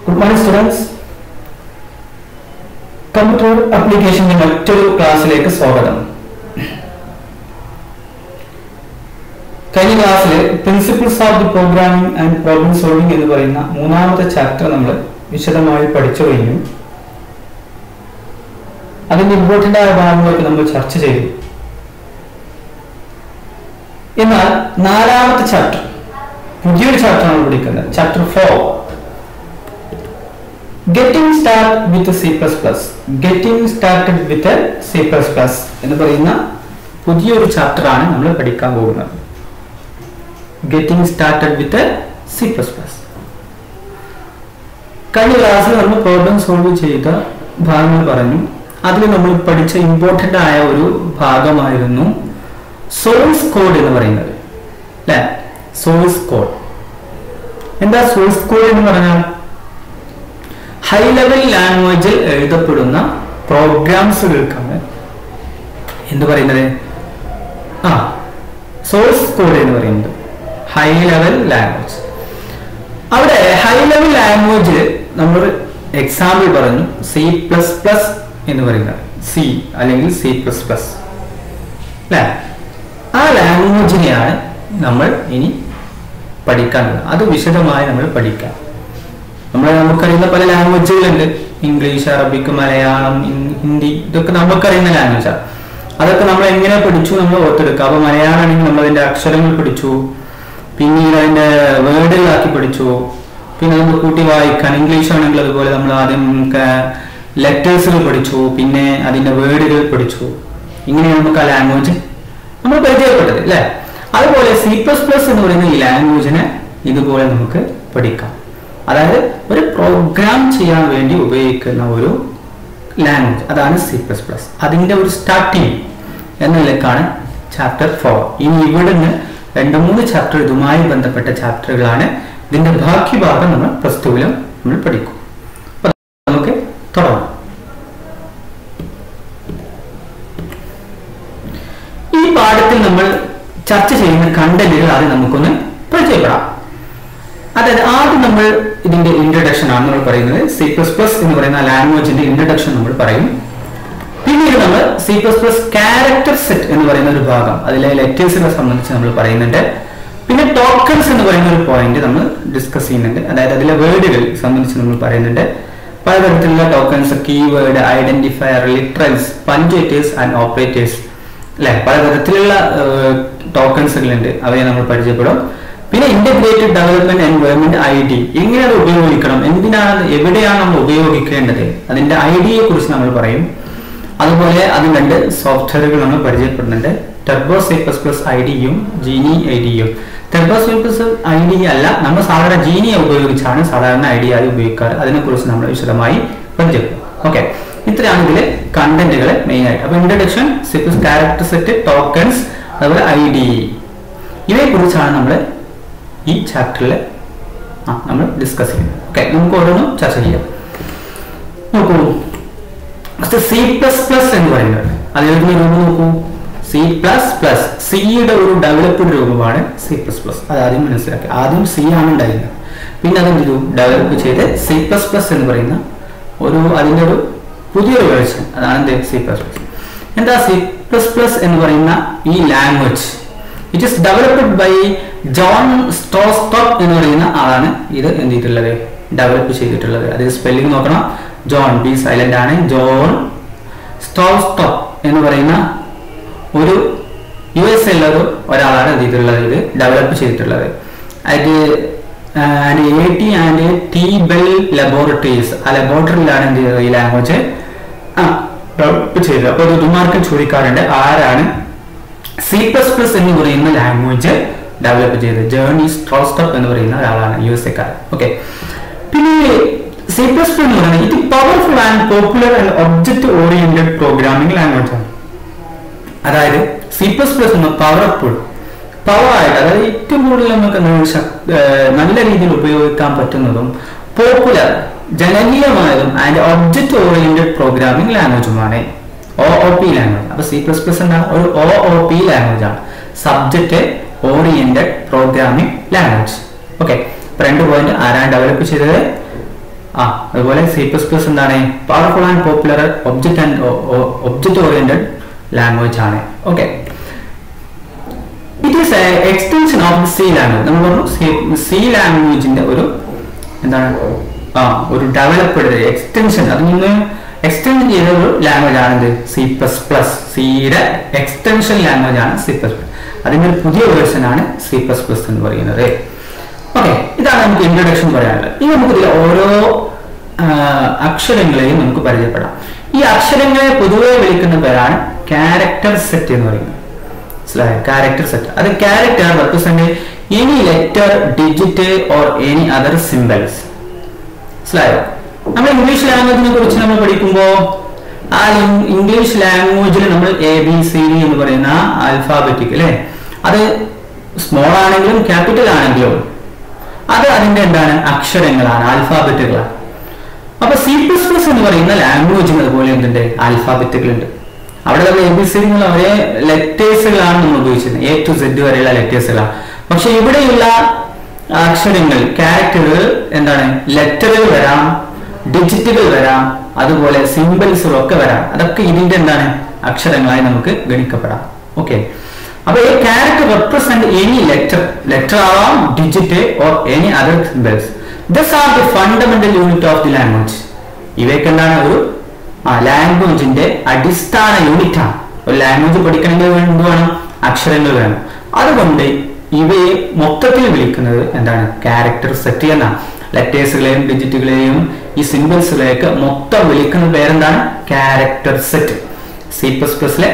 Good morning students computer അപ്ലിക്കേഷന്റെ മറ്റൊരു ക്ലാസ്സിലേക്ക് സ്വാഗതം കഴിഞ്ഞ ക്ലാസ്സിൽ principles of the programming and problem solving എന്ന് പറയുന്ന മൂന്നാമത്തെ ചാപ്റ്റർ നമ്മൾ വിശദമായി പഠിച്ചു കഴിഞ്ഞു അതിന്റെ ഇമ്പോർട്ടന്റ് ആയ ഭാഗങ്ങളൊക്കെ നമ്മൾ ചർച്ച ചെയ്തു എന്നാൽ നാലാമത്തെ ചാപ്റ്റർ പുതിയൊരു ചാപ്റ്റർ നമ്മൾ പഠിക്കുന്നത് chapter four getting start with C plus plus getting started with C plus plus എന്ന് പറയുന്ന പുതിയൊരു ചാപ്റ്റർ ആണ് നമ്മൾ പഠിക്കാൻ പോകുന്നത് getting started with C plus plus കഴിഞ്ഞ ക്ലാസ്സിൽ നമ്മൾ പ്രോബ്ലം സോൾവ് ചെയ്ത ഭാഗങ്ങൾ പറഞ്ഞു അതിൽ നമ്മൾ പഠിച്ച ഇമ്പോർട്ടൻ്റ് ആയ ഒരു ഭാഗമായിരുന്നു സോഴ്സ് കോഡ് എന്ന് പറയുന്നത് അല്ലെ സോഴ്സ് കോഡ് എന്താ സോഴ്സ് കോഡ് എന്ന് പറഞ്ഞാൽ ഹൈ ലെവൽ ലാംഗ്വേജിൽ എഴുതപ്പെടുന്ന പ്രോഗ്രാംസുകൾക്കാണ് എന്ത് പറയുന്നത് ആ സോഴ്സ് കോഡ് എന്ന് പറയുന്നത് ഹൈ ലെവൽ ലാംഗ്വേജ് അവിടെ ഹൈ ലെവൽ ലാംഗ്വേജ് നമ്മൾ എക്സാമ്പിൾ പറഞ്ഞു സി പ്ലസ് പ്ലസ് എന്ന് പറയുന്നത് സി അല്ലെങ്കിൽ സി പ്ലസ് പ്ലസ് അല്ലേ ആ ലാംഗ്വേജിനെയാണ് നമ്മൾ ഇനി പഠിക്കാനുള്ളത് അത് വിശദമായി നമ്മൾ പഠിക്കാം നമ്മൾ നമുക്കറിയുന്ന പല ലാംഗ്വേജുകളുണ്ട് ഇംഗ്ലീഷ് അറബിക് മലയാളം ഹിന്ദി ഇതൊക്കെ നമുക്കറിയുന്ന ലാംഗ്വേജാണ് അതൊക്കെ നമ്മൾ എങ്ങനെ പഠിച്ചു നമ്മൾ ഓർത്തെടുക്കുക അപ്പൊ മലയാളം ആണെങ്കിൽ നമ്മൾ അതിന്റെ അക്ഷരങ്ങൾ പഠിച്ചു പിന്നീട് അതിന്റെ വേർഡുകളാക്കി പഠിച്ചു പിന്നെ നമ്മൾ കൂട്ടി വായിക്കാൻ ഇംഗ്ലീഷ് ആണെങ്കിൽ അതുപോലെ നമ്മൾ ആദ്യം ലെറ്റേഴ്സുകൾ പഠിച്ചു പിന്നെ അതിന്റെ വേർഡുകൾ പഠിച്ചു ഇങ്ങനെയാണ് നമുക്ക് ആ ലാംഗ്വേജ് നമ്മൾ പരിചയപ്പെട്ടത് അല്ലേ അതുപോലെ സി പ്ലസ് പ്ലസ് എന്ന് പറയുന്ന ഈ ലാംഗ്വേജിനെ ഇതുപോലെ നമുക്ക് പഠിക്കാം അതായത് ഒരു പ്രോഗ്രാം ചെയ്യാൻ വേണ്ടി ഉപയോഗിക്കുന്ന ഒരു ലാംഗ്വേജ് അതാണ് സി പ്ലസ് പ്ലസ് അതിന്റെ ഒരു സ്റ്റാർട്ടിങ് എന്ന നിലക്കാണ് ചാപ്റ്റർ ഫോർ ഇനി ഇവിടുന്ന് രണ്ട് മൂന്ന് ചാപ്റ്റർ ഇതുമായി ബന്ധപ്പെട്ട ചാപ്റ്ററുകളാണ് ഇതിന്റെ ബാക്കി ഭാഗം നമ്മൾ പ്ലസ് ടുവിലും നമ്മൾ പഠിക്കും അപ്പൊ നമുക്ക് തുടങ്ങാം ഈ പാഠത്തിൽ നമ്മൾ ചർച്ച ചെയ്യുന്ന കണ്ടന്റുകൾ ആദ്യം നമുക്കൊന്ന് പരിചയപ്പെടാം അതായത് ആദ്യം നമ്മൾ ഇതിന്റെ ഇൻട്രഡക്ഷൻ ആണ് നമ്മൾ പറയുന്നത് സി പ്ലസ് പ്ലസ് എന്ന് പറയുന്ന ലാംഗ്വേജിന്റെ ഇൻട്രഡക്ഷൻ നമ്മൾ പറയും പിന്നീട് നമ്മൾ C plus plus character set എന്ന് പറയുന്ന ഒരു ഭാഗം അതിലെ ലെറ്റേഴ്സിനെ സംബന്ധിച്ച് നമ്മൾ പറയുന്നുണ്ട് പിന്നെ ടോക്കൺസ് എന്ന് പറയുന്ന ഒരു പോയിന്റ് നമ്മൾ ഡിസ്കസ് ചെയ്യുന്നുണ്ട് അതായത് അതിലെ വേർഡുകൾ സംബന്ധിച്ച് നമ്മൾ പറയുന്നുണ്ട് പലതരത്തിലുള്ള tokens keyword identifier literals punctuators and operators അല്ലെ പലതരത്തിലുള്ള ടോക്കൺസുകളുണ്ട് അവയെ നമ്മൾ പരിചയപ്പെടും പിന്നെ integrated development environment I D എങ്ങനെ അത് ഉപയോഗിക്കണം എന്തിനാണ് എവിടെയാണ് നമ്മൾ ഉപയോഗിക്കേണ്ടത് അതിന്റെ ഐ ഡിയെ കുറിച്ച് നമ്മൾ പറയും അതുപോലെ അതിന് രണ്ട് സോഫ്റ്റ്വെയറുകൾ നമ്മൾ പരിചയപ്പെടുന്നുണ്ട് turbo C plus plus I ഡിയും ജീനി ഐ ഡിയും turbo C plus I D അല്ല നമ്മൾ സാധാരണ ജീനിയെ ഉപയോഗിച്ചാണ് സാധാരണ ഐ ഡി ആയി ഉപയോഗിക്കാറ് അതിനെക്കുറിച്ച് നമ്മൾ വിശദമായി പരിചയപ്പെടും ഓക്കെ ഇത്രയാണ് ഇതിലെ കണ്ടന്റുകൾ മെയിൻ ആയിട്ട് അപ്പൊ introduction C plus character set tokens അതുപോലെ ഐ ഡി ഇവയെ കുറിച്ചാണ് നമ്മൾ ഈ ചാപ്റ്ററിൽ നമ്മൾ ഡിസ്കസ് ചെയ്യുന്നത് ഓക്കെ നമുക്ക് ഓരോന്നും ചർച്ച ചെയ്യാം നോക്കൂ സി പ്ലസ് പ്ലസ് എന്ന് പറയുന്നത് അതിലെഴുതുന്ന രൂപം നോക്കൂ സി പ്ലസ് പ്ലസ് സിയുടെ ഒരു ഡെവലപ്ഡ് രൂപമാണ് സി പ്ലസ് പ്ലസ് അത് ആദ്യം മനസ്സിലാക്കി ആദ്യം സി ആണ് ഉണ്ടായിരുന്നത് പിന്നെ അതെന്ത് ചെയ്തു ഡെവലപ്പ് ചെയ്ത് സി പ്ലസ് പ്ലസ് എന്ന് പറയുന്ന ഒരു അതിൻ്റെ ഒരു പുതിയൊരു വേർഷൻ അതാണ് എന്ത് സി പ്ലസ് പ്ലസ് എന്താ സി പ്ലസ് പ്ലസ് എന്ന് പറയുന്ന ഈ language it is developed by John Stroustrup എന്ന് പറയുന്ന ആളാണ് ഇത് എന്ത് ചെയ്തിട്ടുള്ളത് ഡെവലപ്പ് ചെയ്തിട്ടുള്ളത് അത് സ്പെല്ലിംഗ് നോക്കണം ജോൺ ബി സൈലന്റ് ആണ് ജോൺ സ്റ്റോസ്റ്റോപ്പ് എന്ന് പറയുന്ന ഒരു യു എസ് എ ഒരു ഒരാളാണ് എന്ത് ചെയ്തിട്ടുള്ളത് ഇത് ഡെവലപ്പ് ചെയ്തിട്ടുള്ളത് അത് A T and T Bell laboratories ആ ലബോറട്ടറിയിലാണ് എന്ത് ചെയ്തത് ഈ ലാംഗ്വേജ് ഡെവലപ്പ് ചെയ്തത് അപ്പോൾ ഇത് മാർക്ക് ചോദിക്കാറുണ്ട് ആരാണ് സി പ്ലസ് പ്ലസ് എന്ന് പറയുന്ന ലാംഗ്വേജ് ഡെവലപ്പ് ചെയ്തത് ജേർണി സ്ട്രോസ്റ്റപ്പ് എന്ന് പറയുന്ന ഒരാളാണ് യു എസ് എക്കാരൻ ഓക്കെ പിന്നെ സി പ്ലസ് പ്ലസ് എന്ന് പറയുന്നത് ഇത് powerful and popular and object oriented programming language ആണ് അതായത് സി പ്ലസ് പ്ലസ് എന്ന പവർഫുൾ പവർ ആയിട്ട് അതായത് ഏറ്റവും കൂടുതൽ നമുക്ക് നല്ല രീതിയിൽ ഉപയോഗിക്കാൻ പറ്റുന്നതും പോപ്പുലർ ജനകീയമായതും ആൻഡ് ഒബ്ജക്ട് ഓറിയന്റഡ് പ്രോഗ്രാമിംഗ് ലാംഗ്വേജുമാണ് ഒ ഒ പി ലാംഗ്വേജ് അപ്പൊ സി പ്ലസ് പ്ലസ് എന്താണ് ഒരു ഒ ഒ പി ലാംഗ്വേജ് ആണ് subject oriented programming language okay രണ്ട് പോയിന്റ് ആരാണ് ഡെവലപ്പ് ചെയ്തത് ആ അതുപോലെ സി പ്ലസ് പ്ലസ് എന്താണ് powerful and popular object and object oriented language ആണ് okay it is extension of C language നമ്മൾ പറഞ്ഞു സി ലാംഗ്വേജിന്റെ ഒരു എന്താണ് ആ ഒരു ഡെവലപ്ഡ് എക്സ്റ്റൻഷൻ അതിൽ നിന്ന് എക്സ്റ്റെൻഡ് ചെയ്ത ഒരു ലാംഗ്വേജ് ആണിത് സി പ്ലസ് പ്ലസ് സിയുടെ എക്സ്റ്റൻഷൻ ലാംഗ്വേജ് ആണ് സി പ്ലസ് പ്ലസ് അതിന്റെ ഒരു പുതിയ വേർഷൻ ആണ് സി പ്ലസ് പ്ലസ് എന്ന് പറയുന്നത് ഓക്കെ ഇതാണ് നമുക്ക് ഇൻട്രൊഡക്ഷൻ പറയാനുള്ളത് ഇനി നമുക്ക് ഇതിൽ ഓരോ ആ, അക്ഷരങ്ങളെയും നമുക്ക് പരിചയപ്പെടാം ഈ അക്ഷരങ്ങളെ പൊതുവെ വിളിക്കുന്ന പേരാണ് ക്യാരക്ടർ സെറ്റ് എന്ന് പറയുന്നത് മനസ്സിലായോ ക്യാരക്ടർ സെറ്റ് അത് character represent any letter digit or any other symbols മനസ്സിലായോ നമ്മൾ ഇംഗ്ലീഷ് ലാംഗ്വേജിനെ കുറിച്ച് നമ്മൾ പഠിക്കുമ്പോൾ ആ ഇം- ഇംഗ്ലീഷ് ലാംഗ്വേജിൽ നമ്മൾ എ ബി സി ഡി എന്ന് പറയുന്ന ആൽഫാബറ്റിക് അല്ലേ അത് സ്മോൾ ആണെങ്കിലും ക്യാപിറ്റൽ ആണെങ്കിലും അത് അതിന്റെ എന്താണ് അക്ഷരങ്ങളാണ് ആൽഫാബറ്റുകളാണ് അപ്പൊ സി പ്ലസ് പ്ലസ് എന്ന് പറയുന്ന ലാംഗ്വേജിന് അതുപോലെ എന്തുണ്ട് ആൽഫാബറ്റുകൾ ഉണ്ട് അവിടെ നമ്മൾ എ ബി സി ഡി ഒരേ ലെറ്റേഴ്സുകളാണ് നമ്മൾ ഉപയോഗിച്ചിരുന്നത് എ ടു സെഡ് വരെയുള്ള ലെറ്റേഴ്സുകളാണ് പക്ഷെ ഇവിടെയുള്ള അക്ഷരങ്ങൾ ക്യാരക്ടറുകൾ എന്താണ് ലെറ്ററുകൾ വരാം ഡിജിറ്റുകൾ വരാം അതുപോലെ സിമ്പിൾസുകൾ ഒക്കെ വരാം അതൊക്കെ ഇതിന്റെ എന്താണ് അക്ഷരങ്ങളായി നമുക്ക് ഗണിക്കപ്പെടാം ഓക്കെ അപ്പൊ ഈ character represent any letter letter ആവാം digit or any other symbols this are the fundamental unit of the language ഇവയ്ക്ക് എന്താണ് ഒരു ആ ലാംഗ്വേജിന്റെ അടിസ്ഥാന യൂണിറ്റ് ആണ് ഒരു ലാംഗ്വേജ് പഠിക്കണമെങ്കിൽ എന്ത് വേണം അക്ഷരങ്ങൾ വേണം അതുകൊണ്ട് ഇവയെ മൊത്തത്തിൽ വിളിക്കുന്നത് എന്താണ് ക്യാരക്ടർ സെറ്റ് എന്നാണ് ലെറ്റേഴ്സുകളെയും ഡിജിറ്റുകളെയും ഈ സിമ്പിൾസുകളെയൊക്കെ മൊത്തം വിളിക്കുന്ന പേരെന്താണ് ക്യാരക്ടർ സെറ്റ് സി പ്ലസ് പ്ലസിലെ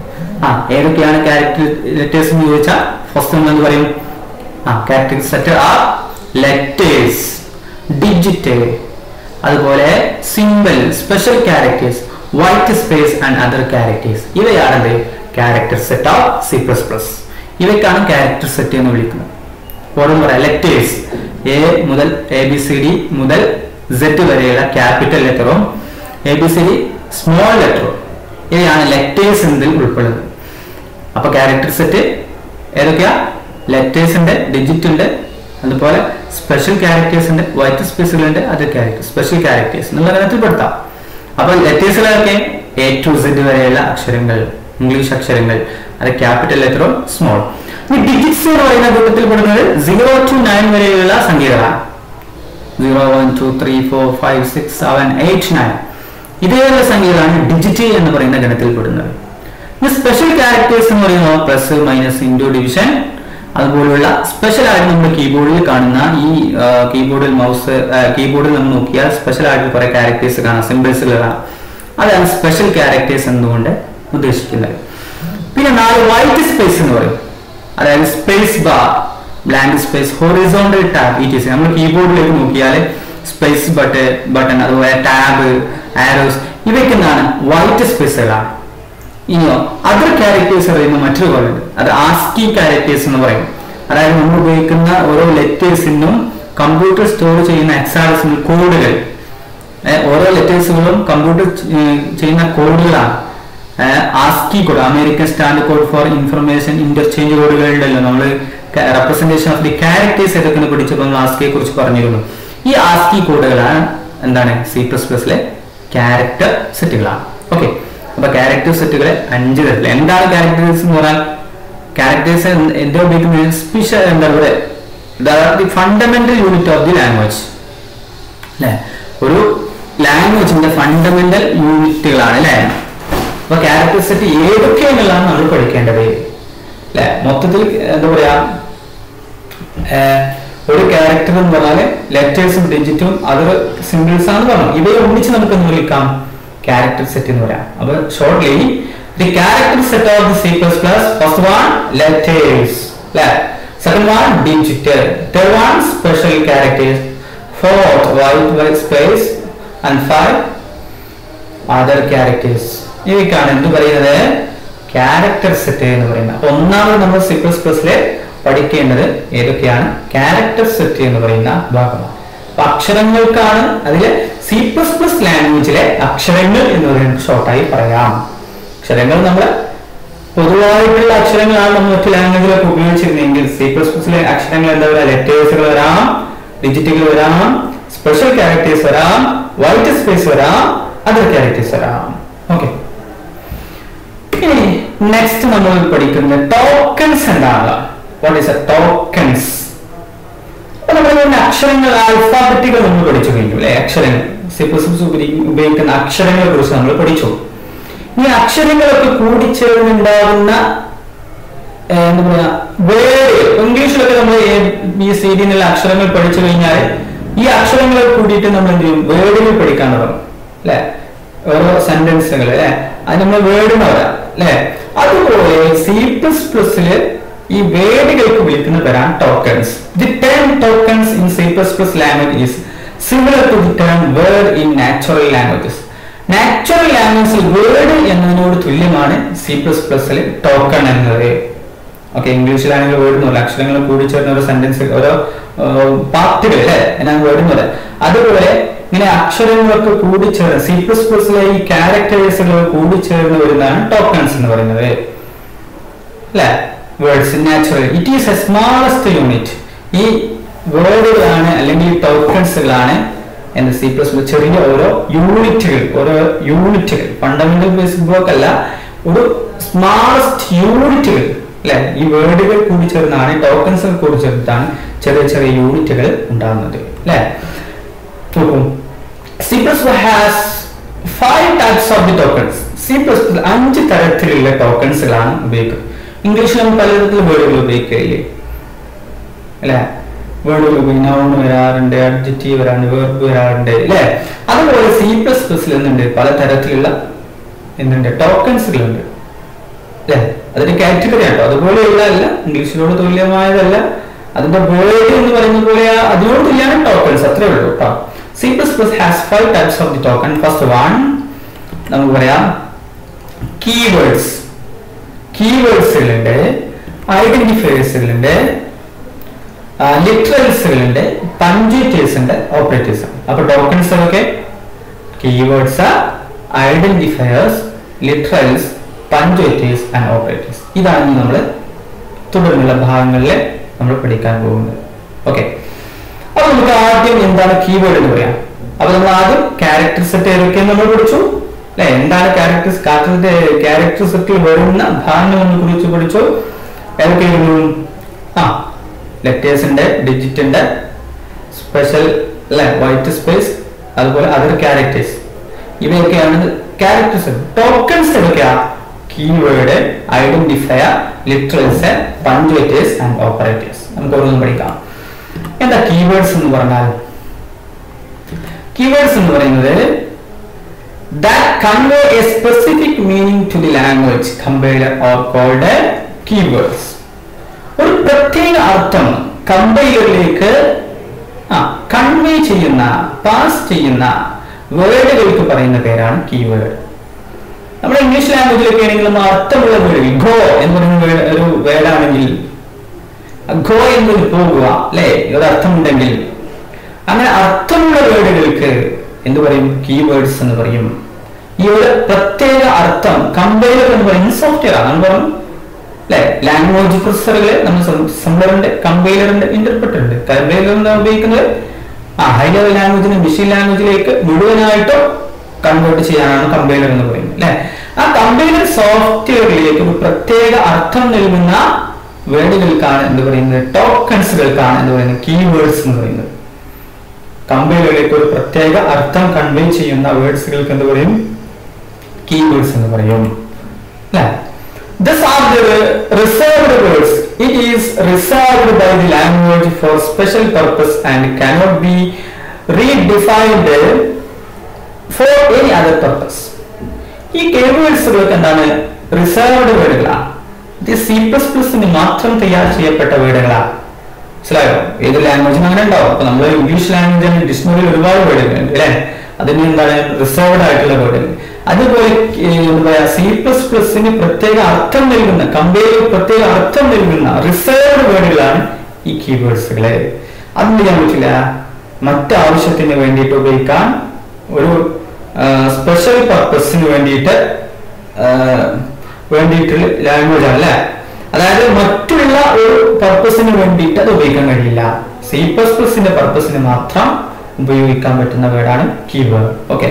ആ ഏതൊക്കെയാണ് ക്യാരക്ടർ ലെറ്റേഴ്സ് എന്ന് ചോദിച്ചാൽ ഫസ്റ്റ് നമ്മൾ എന്ത് പറയും ആ ക്യാരക്ടർ സെറ്റ് ആ ലെറ്റേഴ്സ് ഡിജിറ്റ് അതുപോലെ symbol special characters white space and other characters ഇവയാണ് character set of C plus plus ഇവയ്ക്കാണ് ക്യാരക്ടർ സെറ്റ് എന്ന് വിളിക്കുന്നത് ഓരോന്ന് പറയാം ലെറ്റേഴ്സ് എ മുതൽ എ ബി സി ഡി മുതൽ സെറ്റ് വരെയുള്ള ക്യാപിറ്റൽ ലെറ്ററും A B C D small ലെറ്ററും ഇവയാണ് ലെറ്റേഴ്സ് എന്നതിൽ ഉൾപ്പെടുന്നത് അപ്പൊ ക്യാരക്ടർ സെറ്റ് ഏതൊക്കെയാ ലെറ്റേഴ്സ് ഉണ്ട് ഡിജിറ്റ് ഉണ്ട് അതുപോലെ സ്പെഷ്യൽ ക്യാരക്ടേഴ്സ് ഉണ്ട് വൈറ്റ് സ്പേസുകളുണ്ട് അതർ ക്യാരക്ടേഴ്സ് സ്പെഷ്യൽ ക്യാരക്ടേഴ്സ് എന്നുള്ള ഗണത്തിൽ പെടുത്താം അപ്പൊ ലെറ്റേഴ്സുകളൊക്കെ എ ടു സെഡ് വരെയുള്ള അക്ഷരങ്ങൾ ഇംഗ്ലീഷ് അക്ഷരങ്ങൾ അത് ക്യാപിറ്റൽ ലെറ്ററും സ്മോൾ ഈ ഡിജിറ്റ്സ് എന്ന് പറയുന്ന കൂട്ടത്തിൽ പെടുന്നത് സീറോ ടു നയൻ വരെയുള്ള സംഖ്യകളാണ് zero one two three four five six seven eight nine ഇതേയുള്ള സംഖ്യകളാണ് ഡിജിറ്റ് എന്ന് പറയുന്ന ഗണത്തിൽ പെടുന്നത് ഈ സ്പെഷ്യൽ ക്യാരക്ടേഴ്സ് എന്ന് പറയുന്നത് പ്ലസ് മൈനസ് ഇൻറ്റു ഡിവിഷൻ അതുപോലുള്ള സ്പെഷ്യൽ ആയിട്ട് നമ്മൾ കീബോർഡിൽ കാണുന്ന ഈ കീബോർഡിൽ മൗസ് കീബോർഡിൽ നമ്മൾ നോക്കിയാൽ സ്പെഷ്യൽ ആയിട്ട് കുറെ ക്യാരക്ടേഴ്സ് കാണാം സിമ്പിൾസുകൾ കാണാം അതാണ് സ്പെഷ്യൽ ക്യാരക്ടേഴ്സ് എന്നുകൊണ്ട് ഉദ്ദേശിക്കുന്നത് പിന്നെ നാല് വൈറ്റ് സ്പേസ് എന്ന് പറയും അതായത് space bar blank space horizontal tab E T C നമ്മൾ കീബോർഡിലേക്ക് നോക്കിയാൽ സ്പേസ് ബട്ട് ബട്ടൺ അതുപോലെ ടാബ് ആരോസ് ഇവയ്ക്ക് എന്താണ് വൈറ്റ് സ്പേസുകളാണ് ഇനിയോ അതർ ക്യാരക്ടേഴ്സ് പറയുന്ന മറ്റൊരു കോളുണ്ട് അത് ആസ്കി ക്യാരക്ടേഴ്സ് എന്ന് പറയും അതായത് നമ്മൾ ഉപയോഗിക്കുന്ന ഓരോ ലെറ്റേഴ്സിനും കമ്പ്യൂട്ടർ സ്റ്റോർ ചെയ്യുന്ന എക്സാഡസിനൽ കോഡുകൾ ഓരോ ലെറ്റേഴ്സുകളും കമ്പ്യൂട്ടർ ചെയ്യുന്ന കോഡുകളാണ് ASCII code American standard code for information interchange കോഡുകളുണ്ടല്ലോ നമ്മൾ റെപ്രസെന്റേഷൻ ഓഫ് ദി ക്യാരക്ടേഴ്സ് ഏതൊക്കെ പഠിച്ചപ്പോൾ നമ്മൾ ആസ്കിയെ കുറിച്ച് പറഞ്ഞിരുന്നു ഈ ആസ്കി കോഡുകളാണ് എന്താണ് സി പ്ലസ് പ്ലസിലെ ക്യാരക്ടർ സെറ്റുകളാണ് ഓക്കെ അപ്പൊ ക്യാരക്ടർ സെറ്റുകളെ അഞ്ച് തരത്തിൽ എന്താണ് ക്യാരക്ടേഴ്സ് എന്ന് പറഞ്ഞാൽ ക്യാരക്ടേഴ്സ് എന്താ ഉപയോഗിക്കുന്നത് സ്പെഷ്യൽ എന്താ പറയുക the fundamental unit of the language അല്ലെ ഒരു ലാംഗ്വേജിന്റെ ഫണ്ടമെന്റൽ യൂണിറ്റുകളാണ് അല്ലെ അപ്പൊ ക്യാരക്ടർ സെറ്റ് ഏതൊക്കെയാണെന്നുള്ളതാണ് നമ്മൾ പഠിക്കേണ്ടത് അല്ലെ മൊത്തത്തിൽ എന്താ പറയാ ഏർ, ഒരു ക്യാരക്ടർ എന്ന് പറഞ്ഞാല് ലെറ്റേഴ്സും ഡിജിറ്റും അതർ സിമ്പിൾസ് ആണെന്ന് പറഞ്ഞു ഇവയെ ഒന്നിച്ച് നമുക്ക് എന്ത് വിളിക്കാം ക്യാരക്ടർ സെറ്റ് എന്ന് പറയാം അപ്പൊ shortly the character set of the C plus plus first one letters അല്ലെ second one digit third one special characters fourth white white space and five other characters ഇവയ്ക്കാണ് എന്ത് പറയുന്നത് ക്യാരക്ടർ സെറ്റ് എന്ന് പറയുന്നത് അപ്പൊ ഒന്നാമത് നമ്മൾ സി പ്ലസ് പ്ലസിലെ പഠിക്കേണ്ടത് ഏതൊക്കെയാണ് ക്യാരക്ടർ സെറ്റ് എന്ന് പറയുന്ന ഭാഗമാണ് അപ്പൊ അക്ഷരങ്ങൾക്കാണ് അതിലെ സി പ്ലസ് പ്ലസ് ലാംഗ്വേജിലെ അക്ഷരങ്ങൾ എന്ന് പറയുന്നത് ഷോർട്ടായി പറയാം അക്ഷരങ്ങൾ നമ്മൾ പൊതുവായിട്ടുള്ള അക്ഷരങ്ങളാണ് നമ്മൾ മറ്റു ലാംഗ്വേജിലൊക്കെ ഉപയോഗിച്ചിരുന്നെങ്കിൽ സി പ്ലസ് പ്ലസിലെ അക്ഷരങ്ങൾ എന്താ പറയുക ലെറ്റേഴ്സുകൾ വരാം ഡിജിറ്റുകൾ വരാം സ്പെഷ്യൽ ക്യാരക്ടേഴ്സ് വരാം വൈറ്റ് സ്പേസ് വരാം അതർ ക്യാരക്ടേഴ്സ് വരാം ഓക്കെ ഇനി നെക്സ്റ്റ് നമ്മൾ പഠിക്കുന്നത് ടോക്കൺസ് എന്താണ് വാട്ട് ഈസ് എ ടോക്കൺസ് അപ്പൊ നമ്മൾ ഇതിന്റെ അക്ഷരങ്ങൾ ആൽഫാബറ്റുകൾ നമ്മൾ പഠിച്ചു കഴിഞ്ഞു അല്ലെ അക്ഷരങ്ങൾ സി പ്ലസ് പ്ലസ് ഉപയോഗിക്കുന്ന അക്ഷരങ്ങളെ കുറിച്ച് നമ്മൾ പഠിച്ചു ഈ അക്ഷരങ്ങളൊക്കെ കൂടിച്ചേർന്നുണ്ടാകുന്ന ഏഹ്, എന്താ പറയാ വേർഡ് ഇംഗ്ലീഷിലൊക്കെ നമ്മൾ എ ബി സി ഡി എന്നുള്ള അക്ഷരങ്ങൾ പഠിച്ചു കഴിഞ്ഞാൽ ഈ അക്ഷരങ്ങളെ കൂടിയിട്ട് നമ്മൾ എന്ത് ചെയ്യും വേർഡിൽ പഠിക്കാൻ തുടങ്ങും അല്ലെ ഓരോ സെന്റൻസുകൾ അല്ലെ അത് നമ്മൾ വേർഡിന് വരാം അല്ലെ അതുപോലെ സി പ്ലസ് പ്ലസില് ഈ വേർഡുകൾക്ക് വിളിക്കുന്ന പേരാണ് tokens the term tokens in C plus plus language is similar to the term word in natural languages natural ലാംഗ്വേജിൽ വേർഡ് എന്നതിനോട് തുല്യമാണ് സി പ്ലസ് പ്ലസിൽ ടോക്കൺ എന്നത് ഓക്കെ ഇംഗ്ലീഷിലാണെങ്കിൽ വേർഡ് എന്നുള്ള അക്ഷരങ്ങൾ കൂടിച്ചേർന്ന ഒരു സെന്റൻസ് ഓരോ പാർട്ടുകൾ അല്ലെ എന്നാണ് വേർഡ് എന്ന് പറയാം അതുപോലെ ഇങ്ങനെ അക്ഷരങ്ങളൊക്കെ കൂടിച്ചേർന്ന് സി പ്ലസ് പ്ലസിലെ ഈ ക്യാരക്ടേഴ്സുകൾ കൂടിച്ചേർന്ന് വരുന്നതാണ് ടോക്കൺസ് എന്ന് പറയുന്നത് അല്ലെ words natural it is a smallest unit ഈ വേർഡുകളാണ് അല്ലെങ്കിൽ ടോക്കൺസുകളാണ് എന്ന് സി പ്ലസ് ചെറിയ ഓരോ യൂണിറ്റുകൾ ഓരോ യൂണിറ്റുകൾ ഫണ്ടമെന്റൽ ബേസിക് ബ്ലോക്ക് അല്ല ഒരു സ്മാളസ്റ്റ് യൂണിറ്റുകൾ അല്ലെ ഈ വേർഡുകൾ കൂടി ചേർന്നാണ് ടോക്കൺസുകൾ കൂടി ചേർന്നിട്ടാണ് ചെറിയ ചെറിയ യൂണിറ്റുകൾ ഉണ്ടാകുന്നത് അല്ലെ നോക്കൂ C plus has five types of the tokens C plus അഞ്ച് തരത്തിലുള്ള ടോക്കൺസുകളാണ് ഉപയോഗിക്കുന്നത് ഇംഗ്ലീഷിൽ നമ്മൾ പലതരത്തിൽ വേർഡുകൾ ഉപയോഗിക്കില്ലേ അല്ലെ വേർഡുകൾ നൗൺ വരാറുണ്ട് അഡ്ജക്റ്റീവ് വരാറുണ്ട് വെർബ് വരാറുണ്ട് അല്ലെ അതുപോലെ സി പ്ലസ് പ്ലസിൽ എന്തുണ്ട് പല തരത്തിലുള്ള എന്തുണ്ട് ടോക്കൺസുകളുണ്ട് അല്ലെ അതിന്റെ കാറ്റഗറി ആട്ടോ അതുപോലെയുള്ള അല്ല ഇംഗ്ലീഷിനോട് തുല്യമായതല്ല അതിന്റെ വേർഡ് എന്ന് പറയുന്ന പോലെ ആ- അതിനോട് തുല്യമാണ് ടോക്കൺസ് അത്രേ ഉള്ളൂ കേട്ടോ C plus plus has five types of the token first one നമുക്ക് പറയാം കീവേഡ്സ് കീവേഡ്സുകളുണ്ട് ഐഡന്റിഫയേഴ്സുകളുണ്ട് ലിറ്ററൽസുകളുണ്ട് പഞ്ചേറ്റേഴ്സ് ഉണ്ട് ഓപ്പറേറ്റേഴ്സ് ഉണ്ട് അപ്പൊ ടോക്കൺസ് ഒക്കെ keywords identifiers literals punctuators and operators ഇതാണ് നമ്മൾ തുടർന്നുള്ള ഭാഗങ്ങളിൽ നമ്മൾ പഠിക്കാൻ പോകുന്നത് ഓക്കെ അപ്പൊ നമുക്ക് ആദ്യം എന്താണ് കീവേഡ് എന്ന് പറയാം അപ്പൊ നമ്മൾ ആദ്യം ക്യാരക്ടർ സെറ്റ് ഏതൊക്കെ നമ്മൾ പഠിച്ചു അല്ലെ എന്താണ് ക്യാരക്ടേഴ്സ് കാറ്ററിന്റെ ക്യാരക്ടർ സെറ്റിൽ വരുന്ന ഭാഗങ്ങളെ കുറിച്ച് പഠിച്ചു ഏതൊക്കെയായിരുന്നു ആ ലെറ്റേഴ്സ് ഉണ്ട് ഡിജിറ്റ് ഉണ്ട് സ്പെഷ്യൽ അല്ലെ വൈറ്റ് സ്പേസ് അതുപോലെ അതർ ക്യാരക്ടേഴ്സ് ഇവയൊക്കെയാണ് ക്യാരക്ടേഴ്സ് ടോക്കൺസ് ഏതൊക്കെയാ keyword identifier literals punctuators and operators നമുക്ക് ഓരോന്നും പഠിക്കാം എന്താ കീവേഡ്സ് എന്ന് പറഞ്ഞാൽ കീവേഡ്സ് എന്ന് പറയുന്നത് that convey a specific meaning to the language compiler or called a keywords ഒരു പ്രത്യേക അർത്ഥം കമ്പൈലറിലേക്ക് ആ കൺവേ ചെയ്യുന്ന പാസ് ചെയ്യുന്ന വേർഡുകൾക്ക് പറയുന്ന പേരാണ് കീവേഡ് നമ്മുടെ ഇംഗ്ലീഷ് ലാംഗ്വേജിലൊക്കെ ആണെങ്കിൽ നമ്മൾ അർത്ഥമുള്ള വേർഡ് ഗോ എന്ന് പറയുന്ന word- ഒരു വേർഡാണെങ്കിൽ ഗോ എന്നൊരു പോകുക അല്ലെ ഒരു അർത്ഥമുണ്ടെങ്കിൽ അങ്ങനെ അർത്ഥമുള്ള വേർഡുകൾക്ക് എന്ത് പറയും കീവേഡ്സ് എന്ന് പറയും ഈ ഒരു പ്രത്യേക അർത്ഥം കമ്പൈലർ എന്ന് പറയുന്ന സോഫ്റ്റ്വെയർ ആണ് നമ്മൾ പറഞ്ഞു അല്ലെ ലാംഗ്വേജ് പ്രൊസസറുകൾ നമ്മൾ സമ്പറുണ്ട് കമ്പൈലറുണ്ട് ഇന്റർപ്രറ്റർ ഉണ്ട് കമ്പൈലർ എന്താ ഉപയോഗിക്കുന്നത് ആ ഹൈ ലെവൽ ലാംഗ്വേജിന് മെഷീൻ ലാംഗ്വേജിലേക്ക് മുഴുവനായിട്ടും കൺവേർട്ട് ചെയ്യാനാണ് കമ്പൈലർ എന്ന് പറയുന്നത് അല്ലെ ആ കമ്പൈലർ സോഫ്റ്റ്വെയറിലേക്ക് ഒരു പ്രത്യേക അർത്ഥം നൽകുന്ന വേർഡുകൾക്കാണ് എന്ത് പറയുന്നത് ടോക്കൺസുകൾക്കാണ് എന്ന് പറയുന്നത് കീവേഡ്സ് എന്ന് പറയുന്നത് കമ്പൈലറിലേക്ക് ഒരു പ്രത്യേക അർത്ഥം കൺവേ ചെയ്യുന്ന വേർഡ്സുകൾക്ക് എന്ത് പറയും കീവേഡ്സ് എന്ന് പറയും അല്ലേ These are the reserved words. It is reserved by the language for special purpose and cannot be redefined for any other purpose. ഈ കീവേഡ്സുകൾക്ക് എന്താണ് റിസർവ്ഡ് വേർഡുകളാണ് ഇത് സി പ്ലസ് പ്ലസിന് മാത്രം തയ്യാർ ചെയ്യപ്പെട്ട വേർഡുകളാണ് മനസ്സിലായോ ഏത് ലാംഗ്വേജിനും അങ്ങനെ ഉണ്ടാവും അപ്പൊ നമ്മൾ ഇംഗ്ലീഷ് ലാംഗ്വേജിന് ഡിക്ഷണറിയിൽ ഒരുപാട് വേർഡുകളുണ്ട് അല്ലേ അതിന് എന്താണ് റിസർവ്ഡ് ആയിട്ടുള്ള വേർഡുകൾ അതുപോലെ ഏർ, എന്താ പറയാ സി പ്ലസ് പ്ലസിന് പ്രത്യേക അർത്ഥം നൽകുന്ന കമ്പയർ പ്രത്യേക അർത്ഥം നൽകുന്ന റിസർവ്ഡ് വേർഡുകളാണ് ഈ കീവേഡ്സുകള് അതെന്ത് ചെയ്യാൻ പറ്റില്ല മറ്റാവശ്യത്തിന് വേണ്ടിയിട്ട് ഉപയോഗിക്കാൻ ഒരു സ്പെഷ്യൽ പർപ്പസിന് വേണ്ടിയിട്ട് ആ, വേണ്ടിയിട്ടുള്ള ലാംഗ്വേജ് ആണ് അല്ലെ അതായത് മറ്റുള്ള ഒരു പർപ്പസിന് വേണ്ടിയിട്ട് അത് ഉപയോഗിക്കാൻ കഴിയില്ല സി പ്ലസ് പ്ലസിന്റെ പർപ്പസിന് മാത്രം ഉപയോഗിക്കാൻ പറ്റുന്ന വേർഡാണ് കീവേഡ് ഓക്കെ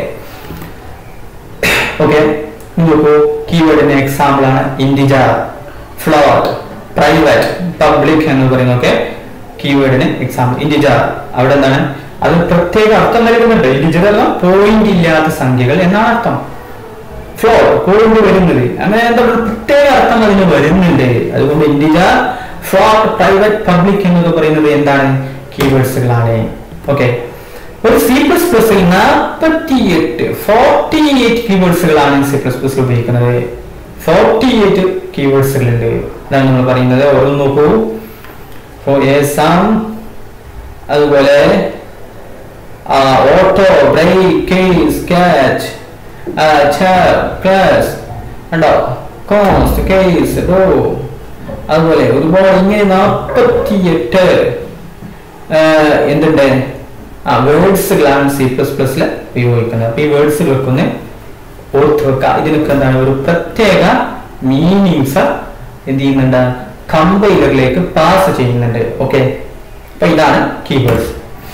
ഓക്കെ നോക്കൂ കീവേഡിന്റെ എക്സാമ്പിൾ ആണ് ഇൻഡിജർ ഫ്ലോട്ട് പ്രൈവറ്റ് പബ്ലിക് എന്ന് പറയുന്നതൊക്കെ കീവേഡിന് എക്സാമ്പിൾ ഇൻഡിജർ അവിടെ എന്താണ് അത് പ്രത്യേക അർത്ഥം നൽകുന്നുണ്ട് ഇൻഡിജർ അല്ല പോയിന്റ് ഇല്ലാത്ത സംഖ്യകൾ എന്നാണ് അർത്ഥം ഫ്ലോ പോയിന്റ് വരുന്നത് അങ്ങനെ എന്താ ഒരു പ്രത്യേക അർത്ഥം അതിന് വരുന്നുണ്ട് അതുകൊണ്ട് ഇൻഡിജർ ഫ്ലോട്ട് പ്രൈവറ്റ് പബ്ലിക് എന്നൊക്കെ പറയുന്നത് എന്താണ് കീവേഡ്സുകളാണ് ഓക്കെ ഒരു സി പ്ലസ് പ്ലസിൽ നാൽപ്പത്തി എട്ട് ഫോർട്ടി എയ്റ്റ് കീവേഡ്സുകളാണ് സി പ്ലസ് പ്ലസ് ഉപയോഗിക്കുന്നത് ഫോർട്ടി എയ്റ്റ് കീവേഡ്സുകളുണ്ട് ഇതാണ് നമ്മൾ പറയുന്നത് ഓരോന്ന് നോക്കൂ ഫോർ എ സം അതുപോലെ auto break case catch class ഉണ്ടോ കോൺസ്റ്റ് കേസ് ഡോ അതുപോലെ ഒരുപാട് ഇങ്ങനെ നാൽപ്പത്തിയെട്ട് എന്തുണ്ട് ആ വേർഡ്സുകളാണ് സി പ്ലസ് പ്ലസിൽ ഉപയോഗിക്കുന്നത് അപ്പൊ ഈ വേർഡ്സുകളൊക്കെ ഒന്ന് ഓർത്ത് വെക്കുക ഇതിനൊക്കെ എന്താണ് ഒരു പ്രത്യേക മീനിങ്സ് എന്ത് ചെയ്യുന്നുണ്ട് കമ്പൈലറിലേക്ക് പാസ് ചെയ്യുന്നുണ്ട് ഓക്കെ അപ്പൊ ഇതാണ് കീവേഡ്സ്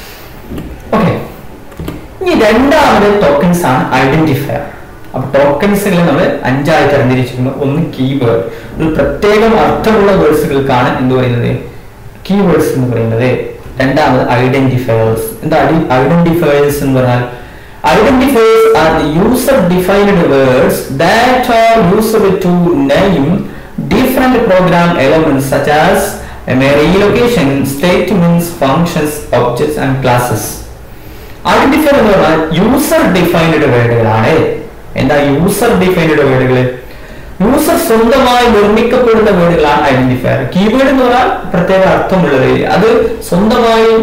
ഓക്കെ ഇനി രണ്ടാമത് ടോക്കൺസ് ആണ് ഐഡന്റിഫയർ അപ്പൊ ടോക്കൺസുകൾ നമ്മൾ അഞ്ചായി തരംതിരിച്ചിട്ടുണ്ട് ഒന്ന് കീവേഡ് ഒരു പ്രത്യേകം അർത്ഥമുള്ള വേർഡ്സുകൾക്കാണ് എന്ത് പറയുന്നത് കീവേഡ്സ് എന്ന് പറയുന്നത് രണ്ടാമത് ഐഡന്റിഫയേഴ്സ് എന്താ ഐഡന്റിഫയേഴ്സ് എന്ന് പറഞ്ഞാൽ identifiers are the user defined words that are usable to name different program elements such as memory location statements functions objects and classes identifier എന്ന് പറഞ്ഞാൽ യൂസർ ഡിഫൈൻഡ് വേർഡുകളാണ് എന്താ യൂസർ ഡിഫൈൻഡ് വേർഡുകൾ യൂസർ സ്വന്തമായി നിർമ്മിക്കപ്പെടുന്ന വേർഡുകളാണ് identifier keyword എന്ന് പറഞ്ഞാൽ പ്രത്യേക അർത്ഥമുള്ളത് അത് സ്വന്തമായി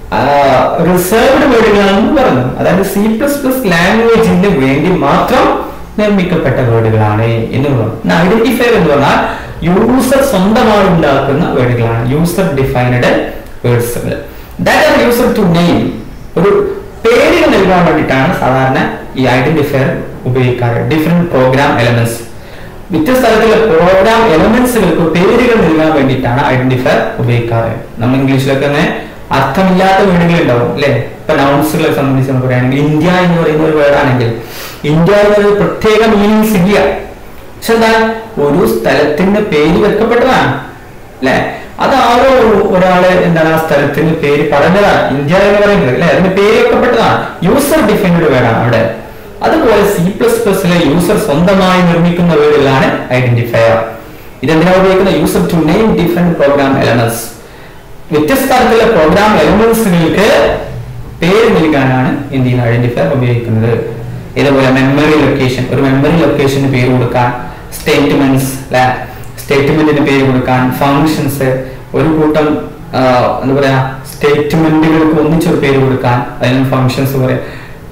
reserved വേർഡുകളാണെന്ന് പറഞ്ഞു അതായത് സി പ്ലസ് പ്ലസ് ലാംഗ്വേജിന് വേണ്ടി മാത്രം നിർമ്മിക്കപ്പെട്ട വേർഡുകളാണ് എന്ന് പറഞ്ഞു ഐഡന്റിഫയർ എന്ന് പറഞ്ഞാൽ യൂസർ സ്വന്തമായി ഉണ്ടാക്കുന്ന വേർഡുകളാണ് യൂസർ ഡിഫൈൻഡ് വേർഡ്സുകൾ that are user to name ഒരു പേരുകൾ നൽകാൻ വേണ്ടിയിട്ടാണ് സാധാരണ ഈ ഐഡന്റിഫയർ ഉപയോഗിക്കാറ് ഡിഫറെന്റ് പ്രോഗ്രാം എലമെന്റ്സ് വ്യത്യസ്ത തരത്തിലുള്ള പ്രോഗ്രാം എലമെന്റ്സുകൾക്ക് പേരുകൾ നൽകാൻ വേണ്ടിയിട്ടാണ് ഐഡന്റിഫയർ ഉപയോഗിക്കാറ് നമ്മൾ ഇംഗ്ലീഷിലൊക്കെ തന്നെ അർത്ഥമില്ലാത്ത വേർഡുകൾ ഉണ്ടാവും അല്ലെ ഇപ്പൊ നൗൺസുകളെ സംബന്ധിച്ച് നമുക്ക് പറയുകയാണെങ്കിൽ ഇന്ത്യ എന്ന് പറയുന്ന ഒരു വേർഡാണെങ്കിൽ ഇന്ത്യ എന്നൊരു പ്രത്യേക മീനിങ്സ് ഇല്ല പക്ഷെ എന്താ ഒരു സ്ഥലത്തിന് പേര് വെക്കപ്പെട്ടതാണ് അല്ലെ അത് ആരോ ഒരാള് എന്താണ് ആ സ്ഥലത്തിന് പേര് പറഞ്ഞതാണ് ഇന്ത്യ എന്ന് പറയുന്നത് അല്ലെ അതിന് പേര് വെക്കപ്പെട്ടതാണ് യൂസർ ഡിഫൈൻഡ് വേർഡാണ് അവിടെ അതുപോലെ സി പ്ലസ് പ്ലസിലെ യൂസർ സ്വന്തമായി നിർമ്മിക്കുന്ന വേർഡുകളാണ് ഐഡന്റിഫയർ ഇതെന്തിനാ ഉപയോഗിക്കുന്ന user to name different program elements വ്യത്യസ്ത തരത്തിലുള്ള പ്രോഗ്രാം എലമെന്റ്സുകൾക്ക് പേര് നൽകാനാണ് എന്ത് ചെയ്യുന്ന ഐഡന്റിഫയർ ഉപയോഗിക്കുന്നത് ഇതുപോലെ മെമ്മറി ലൊക്കേഷൻ ഒരു മെമ്മറി ലൊക്കേഷന് പേര് കൊടുക്കാൻ സ്റ്റേറ്റ്മെന്റ്സ് അല്ലെ സ്റ്റേറ്റ്മെന്റിന് പേര് കൊടുക്കാൻ ഫങ്ഷൻസ് ഒരു കൂട്ടം എന്താ പറയാ സ്റ്റേറ്റ്മെന്റുകൾക്ക് ഒന്നിച്ചൊരു പേര് കൊടുക്കാൻ അതിന് ഫങ്ഷൻസ് പറയാം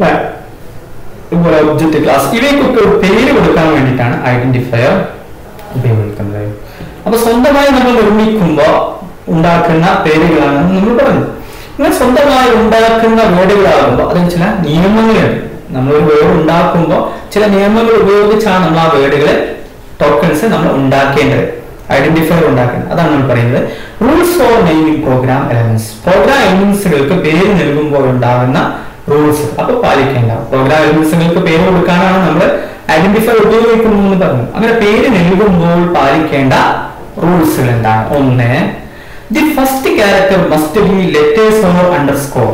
ഇതുപോലെ ഒബ്ജക്റ്റ് ക്ലാസ് ഇവയ്ക്കൊക്കെ ഒരു പേര് കൊടുക്കാൻ വേണ്ടിയിട്ടാണ് ഐഡന്റിഫയർ ഉപയോഗിക്കുന്നത് അപ്പൊ സ്വന്തമായി നമ്മൾ നിർമ്മിക്കുമ്പോൾ ഉണ്ടാക്കുന്ന പേരുകളാണ് നമ്മൾ പറഞ്ഞത് ഇങ്ങനെ സ്വന്തമായി ഉണ്ടാക്കുന്ന വേർഡുകളാകുമ്പോൾ അതിന് ചില നിയമങ്ങളുണ്ട് നമ്മൾ ഒരു വേർഡ് ഉണ്ടാക്കുമ്പോൾ ചില നിയമങ്ങൾ ഉപയോഗിച്ചാണ് നമ്മൾ ആ വേർഡുകളെ ടോക്കൺസ് നമ്മൾ ഉണ്ടാക്കേണ്ടത് ഐഡന്റിഫയർ ഉണ്ടാക്കുന്നത് അതാണ് നമ്മൾ പറയുന്നത് rules for naming program elements program എലമെന്റ്സുകൾക്ക് പേര് നൽകുമ്പോൾ ഉണ്ടാകുന്ന റൂൾസ് അപ്പൊ പാലിക്കേണ്ട പ്രോഗ്രാം എലമെന്റ്സുകൾക്ക് പേര് കൊടുക്കാനാണ് നമ്മൾ ഐഡന്റിഫയർ ഉപയോഗിക്കുന്നു എന്ന് പറഞ്ഞു അങ്ങനെ പേര് നൽകുമ്പോൾ പാലിക്കേണ്ട റൂൾസുകൾ എന്താണ് ഒന്ന് the first character must be letters or underscore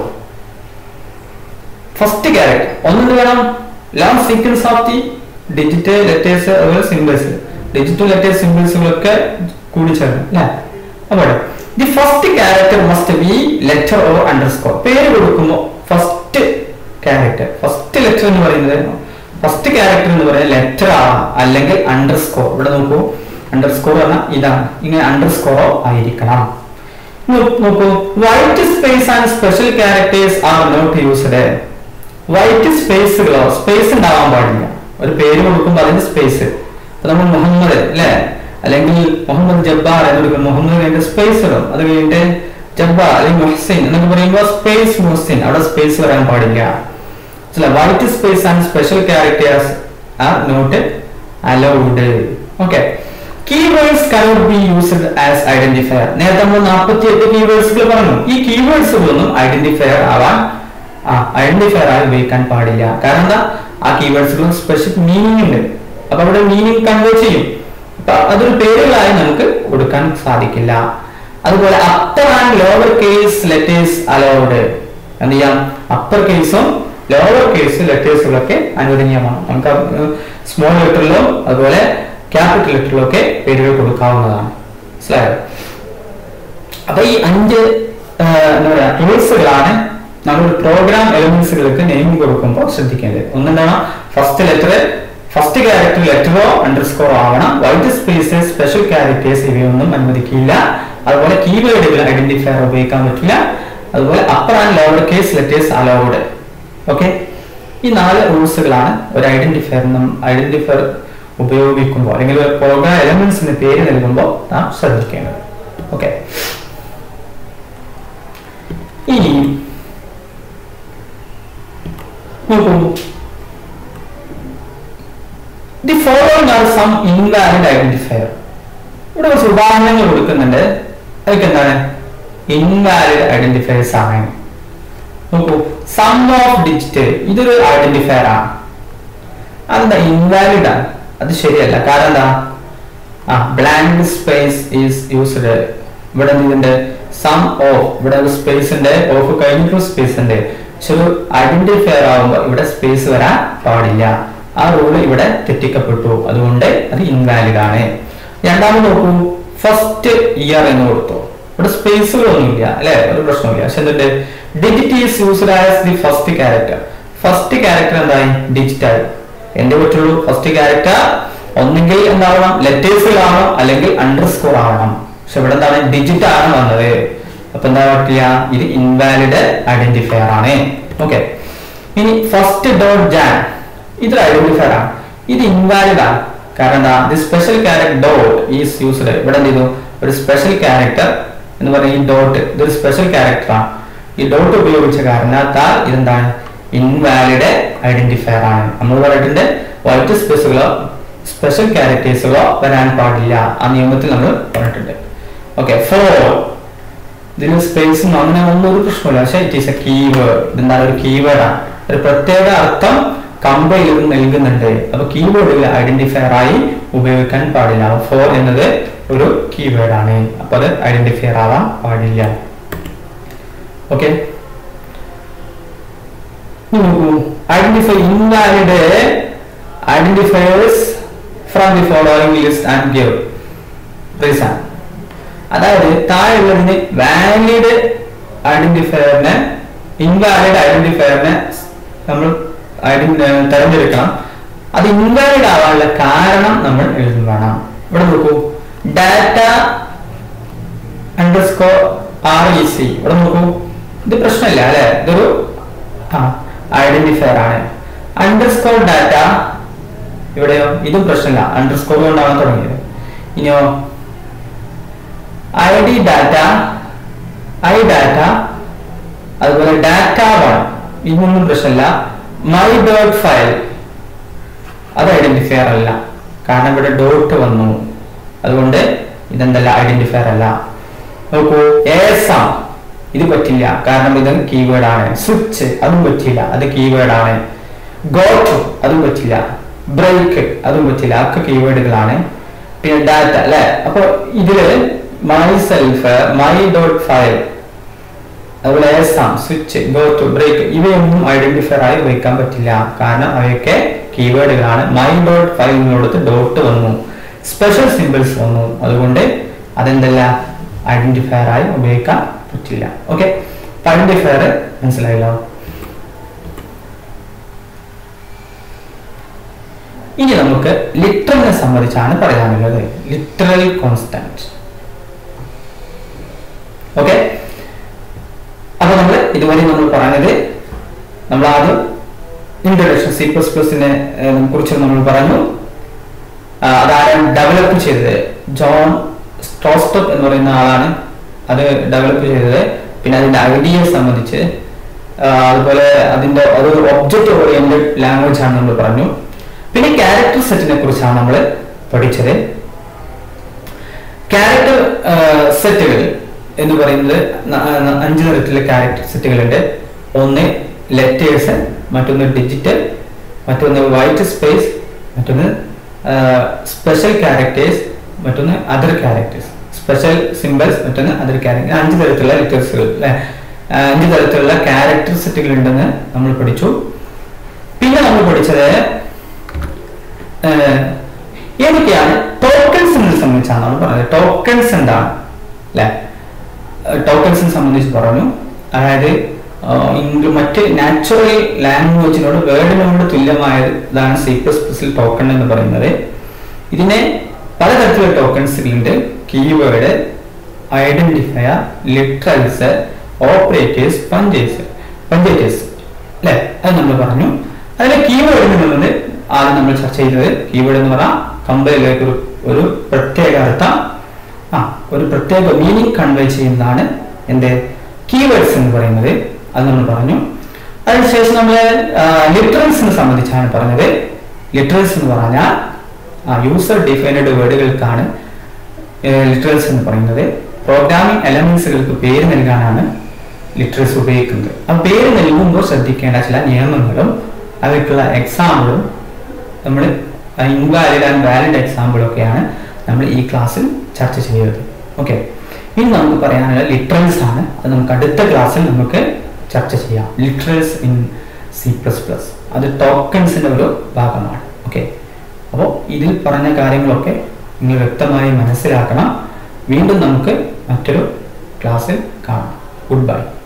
first character ഒന്നെന്ത് വേണം long sequence of the digital letters അതുപോലെ സിംബിൾസ് ഡിജിറ്റൽ ലെറ്റേഴ്സ് സിംബിൾസുകളൊക്കെ കൂടിച്ചേർന്ന് അല്ലേ അപ്പോൾ the first character must be letter or underscore പേര് കൊടുക്കുമ്പോൾ ഫസ്റ്റ് ക്യാരക്ടർ ഫസ്റ്റ് ലെറ്റർ എന്ന് പറയുന്നത് ഫസ്റ്റ് ക്യാരക്ടർ എന്ന് പറയുന്നത് ലെറ്റർ ആവാം അല്ലെങ്കിൽ അണ്ടർസ്കോർ ഇവിടെ നോക്കൂ അണ്ടർസ്കോർ പറഞ്ഞാൽ ഇതാണ് ഇങ്ങനെ അണ്ടർസ്കോറോ ആയിരിക്കണം നോക്കൂ white space and special characters are not used white സ്പേസുകളോ സ്പേസ് ഉണ്ടാവാൻ പാടില്ല ഒരു പേര് കൊടുക്കുമ്പോൾ അതിന് സ്പേസ് അപ്പൊ നമ്മൾ മുഹമ്മദ് അല്ലെ അല്ലെങ്കിൽ മുഹമ്മദ് ജബ്ബാർ എന്ന് കൊടുക്കും മുഹമ്മദ് കഴിഞ്ഞ സ്പേസ് ഇടും അത് കഴിഞ്ഞിട്ട് ജബ്ബാർ അല്ലെങ്കിൽ മുഹസിൻ എന്നൊക്കെ പറയുമ്പോൾ സ്പേസ് മുഹസിൻ അവിടെ സ്പേസ് വരാൻ പാടില്ല white space and special characters are not allowed okay keywords cannot be used as identifier നേരത്തെ നമ്മൾ നാൽപ്പത്തി എട്ട് കീവേഡ്സുകൾ പറഞ്ഞു ഈ കീവേഡ്സുകളൊന്നും ഐഡന്റിഫയർ ആവാൻ ആ ഐഡന്റിഫയർ ആയി ഉപയോഗിക്കാൻ പാടില്ല കാരണം എന്താ ആ കീവേഡ്സുകളും സ്പെഷ്യൽ മീനിങ് ഉണ്ട് അപ്പൊ അവിടെ മീനിങ് കൺവേ ചെയ്യും അപ്പൊ അതൊരു പേരുകളായി നമുക്ക് കൊടുക്കാൻ സാധിക്കില്ല അതുപോലെ upper and lower case letters allowed എന്ത് ചെയ്യാം അപ്പർ കേസും ലോവർ കേസ് ലെറ്റേഴ്സുകളൊക്കെ അനുവദനീയമാണ് നമുക്ക് സ്മോൾ ലെറ്ററിലോ അതുപോലെ ക്യാപിറ്റൽ ലെറ്ററിലോ ഒക്കെ പേരുകൾ കൊടുക്കാവുന്നതാണ് മനസ്സിലായോ അപ്പൊ ഈ അഞ്ച് ആ, എന്താ പറയാ റൂൾസുകളാണ് നമ്മൾ പ്രോഗ്രാം എലമെന്റ്സുകൾക്ക് നെയിം കൊടുക്കുമ്പോൾ ശ്രദ്ധിക്കേണ്ടത് ഒന്നെന്താണ് ഫസ്റ്റ് ലെറ്റർ ഫസ്റ്റ് ക്യാരക്ടർ ലെറ്ററോ അണ്ടർസ്കോർ ആവണം വൈറ്റ് സ്പേസ് സ്പെഷ്യൽ ക്യാരക്ടേഴ്സ് ഇവയൊന്നും അനുവദിക്കില്ല അതുപോലെ കീവേഡുകൾ ഐഡന്റിഫയർ ഉപയോഗിക്കാൻ പറ്റില്ല അതുപോലെ upper and lower case letters allowed okay ഈ നാല് റൂൾസുകളാണ് ഒരു ഐഡന്റിഫയർ ഐഡന്റിഫയർ ഉപയോഗിക്കുമ്പോൾ അല്ലെങ്കിൽ ഒരു പ്രോഗ്രാം എലമെന്റ്സിന് പേര് നൽകുമ്പോൾ നാം ശ്രദ്ധിക്കേണ്ടത് ഓക്കെ ഇനി നോക്കൂ the following are some invalid identifier ഇവിടെ കുറച്ച് ഉദാഹരണങ്ങൾ കൊടുക്കുന്നുണ്ട് അതൊക്കെ എന്താണ് ഇൻവാലിഡ് ഐഡന്റിഫയേഴ്സ് ആണ് നോക്കൂ സം ഓഫ് ഡിജിറ്റ് ഇതൊരു ഐഡന്റിഫയർ ആണ് അതെന്താ ഇൻവാലിഡ് ആണ് അത് ശരിയല്ല കാരണം എന്താ ആ ബ്ലാങ്ക് സ്പേസ് ഈസ് യൂസ്ഡ് ഇവിടെ എന്തുണ്ട് സം ഓഫ് ഇവിടെ ഒരു സ്പേസ് ഉണ്ട് ഓഫ് കഴിഞ്ഞിട്ടുള്ള സ്പേസ് ഉണ്ട് പക്ഷെ ഒരു ഐഡന്റിഫയർ ആവുമ്പോൾ ഇവിടെ സ്പേസ് വരാൻ പാടില്ല ആ റൂൾ ഇവിടെ തെറ്റിക്കപ്പെട്ടു അതുകൊണ്ട് അത് ഇൻവാലിഡ് ആണ് രണ്ടാമത് നോക്കൂ ഫസ്റ്റ് ഇയർ എന്ന് കൊടുത്തു ഇവിടെ സ്പേസുകളൊന്നുമില്ല അല്ലെ ഒരു പ്രശ്നമില്ല പക്ഷെ എന്തുണ്ട് digit is used as the first character first character എന്തായി ഡിജിറ്റ് ആയി എന്റെ പറ്റുള്ളൂ ഫസ്റ്റ് ക്യാരക്ടർ ഒന്നുകിൽ എന്താവണം ലെറ്റേഴ്സിലാവണം അല്ലെങ്കിൽ അണ്ടർസ്കോർ ആവണം പക്ഷെ ഇവിടെ എന്താണ് ഡിജിറ്റ് ആണ് വന്നത് അപ്പൊ എന്താ പറ്റില്ല ഇത് ഇൻവാലിഡ് ഐഡന്റിഫയർ ആണ് ഓക്കെ ഇനി ഫസ്റ്റ് ഡോട്ട് ജാൻ ഇതൊരു ഐഡന്റിഫയർ ആണ് ഇത് ഇൻവാലിഡ് ആണ് കാരണം എന്താ the special character dot is used ഇവിടെ എന്ത് ചെയ്തു ഒരു സ്പെഷ്യൽ ക്യാരക്ടർ എന്ന് പറയുന്ന ഈ ഡോട്ട് ഇതൊരു സ്പെഷ്യൽ ക്യാരക്ടർ ആണ് ഈ ഡോട്ട് ഉപയോഗിച്ച കാരണത്താൽ ഇതെന്താണ് ഇൻവാലിഡ് ഐഡന്റിഫയർ ആണ് നമ്മൾ പറഞ്ഞിട്ടുണ്ട് വൈറ്റ് സ്പേസുകളോ സ്പെഷ്യൽ ക്യാരക്ടേഴ്സുകളോ വരാൻ പാടില്ല ആ നിയമത്തിൽ നമ്മൾ പറഞ്ഞിട്ടുണ്ട് ഓക്കെ ഫോർ ഇതിന് സ്പേസും അങ്ങനെ ഒന്നും ഒരു പ്രശ്നമില്ല പക്ഷെ ഇറ്റ് ഈസ് എ കീവേഡ് ഇതെന്താണ് ഒരു കീവേഡ് ആണ് ഒരു പ്രത്യേക അർത്ഥം കമ്പൈലർ നൽകുന്നുണ്ട് അപ്പൊ കീവേഡുകൾ ഐഡന്റിഫയർ ആയി ഉപയോഗിക്കാൻ പാടില്ല ഫോർ എന്നത് ഒരു കീവേഡ് ആണ് അപ്പൊ അത് ഐഡന്റിഫയർ ആവാൻ പാടില്ല ഓക്കെ നോക്കൂ identify invalid identifiers from the following list and give reason അതായത് താഴെയുള്ളതിന് വാലിഡ് ഐഡന്റിഫയറിനെ ഇൻവാലിഡ് ഐഡന്റിഫയറിനെ നമ്മൾ ഐഡന്റി തെരഞ്ഞെടുക്കണം അത് ഇൻവാലിഡ് ആവാനുള്ള കാരണം നമ്മൾ എഴുതും വേണം ഇവിടെ നോക്കൂ data underscore R E C ഇവിടെ നോക്കൂ ഇത് പ്രശ്നമില്ല അല്ലെ ഇതൊരു ഐഡന്റിഫയർ ആണ് അണ്ടർസ്കോർ ഡാറ്റ ഇവിടെയോ ഇതും പ്രശ്നമില്ല അണ്ടർസ്കോർ കൊണ്ടാണ് തുടങ്ങിയത് ഇനിയോ I D data I data അതുപോലെ ഡാറ്റ വൺ ഇതൊന്നും പ്രശ്നമില്ല മൈ ഡോട്ട് ഫയൽ അത് ഐഡന്റിഫയർ അല്ല കാരണം ഇവിടെ ഡോട്ട് വന്നു അതുകൊണ്ട് ഇതെന്തല്ല ഐഡന്റിഫയർ അല്ല നോക്കൂ ഏസം ഇത് പറ്റില്ല കാരണം ഇത് കീവേഡ് ആണ് സ്വിച്ച് അതും പറ്റില്ല അത് കീവേഡ് ആണ് ഗോട്ട് അതും പറ്റില്ല ബ്രേക്ക് അതും പറ്റില്ല ഒക്കെ കീവേഡുകളാണ് പിന്നെ ഡാറ്റ അല്ലെ അപ്പൊ ഇതില് my self my dot file അതുപോലെ asm switch go to break ഇവയൊന്നും ഐഡന്റിഫയർ ആയി ഉപയോഗിക്കാൻ പറ്റില്ല കാരണം അവയൊക്കെ കീവേഡുകളാണ് മൈ ഡോട്ട് ഫയലിനോടത്ത് ഡോട്ട് വന്നു സ്പെഷ്യൽ സിമ്പിൾസ് വന്നു അതുകൊണ്ട് അതെന്തല്ല ഐഡന്റിഫയർ ആയി ഉപയോഗിക്കാൻ പറ്റില്ല ഓക്കെ ഐഡന്റിഫയർ മനസ്സിലായല്ലോ ഇനി നമുക്ക് ലിറ്ററലിനെ സംബന്ധിച്ചാണ് പറയാനുള്ളത് ലിറ്ററൽ കോൺസ്റ്റന്റ് ഓക്കെ അപ്പൊ നമ്മൾ ഇതുവരെ നമ്മൾ പറഞ്ഞത് നമ്മൾ ആദ്യം ഇൻട്രൊഡക്ഷൻ സി പ്ലസ് പ്ലസിനെ കുറിച്ച് നമ്മൾ പറഞ്ഞു ആ, അതാരാണ് ഡെവലപ്പ് ചെയ്തത് ജോൺ സ്ട്രോസ്റ്റപ്പ് എന്ന് പറയുന്ന ആളാണ് അത് ഡെവലപ്പ് ചെയ്തത് പിന്നെ അതിന്റെ ഐഡിയയെ സംബന്ധിച്ച് ആ, അതുപോലെ അതിന്റെ ഒരു ഒബ്ജക്റ്റ് ഓറിയന്റഡ് ലാംഗ്വേജ് ആണ് നമ്മൾ പറഞ്ഞു പിന്നെ ക്യാരക്ടർ സെറ്റിനെ കുറിച്ചാണ് നമ്മൾ പഠിച്ചത് ക്യാരക്ടർ സെറ്റുകൾ എന്ന് പറയുന്നത് ന- ന- അഞ്ച് തരത്തിലുള്ള ക്യാരക്ടർ സെറ്റുകളുണ്ട് ഒന്ന് ലെറ്റേഴ്സ് മറ്റൊന്ന് ഡിജിറ്റൽ മറ്റൊന്ന് വൈറ്റ് സ്പേസ് മറ്റൊന്ന് സ്പെഷ്യൽ ക്യാരക്ടേഴ്സ് മറ്റൊന്ന് അതർ ക്യാരക്ടേഴ്സ് സ്പെഷ്യൽ സിമ്പിൾസ് മറ്റൊന്ന് അതർ ക്യാരക്ടർ അഞ്ച് തരത്തിലുള്ള ലെറ്റേഴ്സുകൾ അല്ലെ അഞ്ച് തരത്തിലുള്ള ക്യാരക്ടർ സെറ്റുകൾ ഉണ്ടെന്ന് നമ്മൾ പഠിച്ചു പിന്നെ നമ്മൾ പഠിച്ചത് ഏഹ്, ഏതൊക്കെയാണ് ടോക്കൺസിനെ സംബന്ധിച്ചാണ് നമ്മൾ പറഞ്ഞത് ടോക്കൺസ് എന്താണ് അല്ലെ ടോക്കൺസിനെ സംബന്ധിച്ച് പറഞ്ഞു അതായത് ആഹ്, ഇംഗ്ല- മറ്റ് നാച്ചുറൽ ലാംഗ്വേജിനോട് വേർഡിനോട് തുല്യമായത് ഇതാണ് സി പ്ലസ് പ്ലസിൽ ടോക്കൺ എന്ന് പറയുന്നത് ഇതിനെ പലതരത്തിലുള്ള ടോക്കൺസുകളുണ്ട് keyword identifier literals operators punchers punctuators അല്ലെ അത് നമ്മൾ പറഞ്ഞു അതിലെ കീവേഡ് എന്നുള്ളത് ആദ്യം നമ്മൾ ചർച്ച ചെയ്തത് കീവേഡ് എന്ന് പറഞ്ഞാൽ കമ്പനിയിലേക്ക് ഒരു ഒരു പ്രത്യേക അർത്ഥം ആ ഒരു പ്രത്യേക മീനിങ് കൺവേ ചെയ്യുന്നതാണ് എന്ത് കീവേഡ്സ് എന്ന് പറയുന്നത് അത് നമ്മൾ പറഞ്ഞു അതിനുശേഷം നമ്മൾ ലിറ്ററൽസിനെ സംബന്ധിച്ചാണ് പറഞ്ഞത് ലിറ്ററൽസ് എന്ന് പറഞ്ഞാൽ യൂസർ ഡിഫൈൻഡ് വേർഡുകൾക്കാണ് ലിറ്ററൽസ് എന്ന് പറയുന്നത് പ്രോഗ്രാമിംഗ് എലമെന്റ്സുകൾക്ക് പേര് നൽകാനാണ് ലിറ്ററൽസ് ഉപയോഗിക്കുന്നത് ആ പേര് നൽകുമ്പോൾ ശ്രദ്ധിക്കേണ്ട ചില നിയമങ്ങളും അവയ്ക്കുള്ള എക്സാമ്പിളും നമ്മൾ ഇൻവാലിഡ് ആൻഡ് വാലിഡ് എക്സാമ്പിളും ഒക്കെയാണ് നമ്മൾ ഈ ക്ലാസ്സിൽ ചർച്ച ചെയ്തത് ഓക്കെ ഇനി നമുക്ക് പറയാനുള്ള ലിറ്ററൽസ് ആണ് അത് നമുക്ക് അടുത്ത ക്ലാസ്സിൽ നമുക്ക് ചർച്ച ചെയ്യാം literals in C plus plus അത് ടോക്കൺസിന്റെ ഒരു ഭാഗമാണ് ഓക്കെ അപ്പോൾ ഇതിൽ പറഞ്ഞ കാര്യങ്ങളൊക്കെ നിങ്ങൾ വ്യക്തമായി മനസ്സിലാക്കണം വീണ്ടും നമുക്ക് മറ്റൊരു ക്ലാസ്സിൽ കാണാം ഗുഡ് ബൈ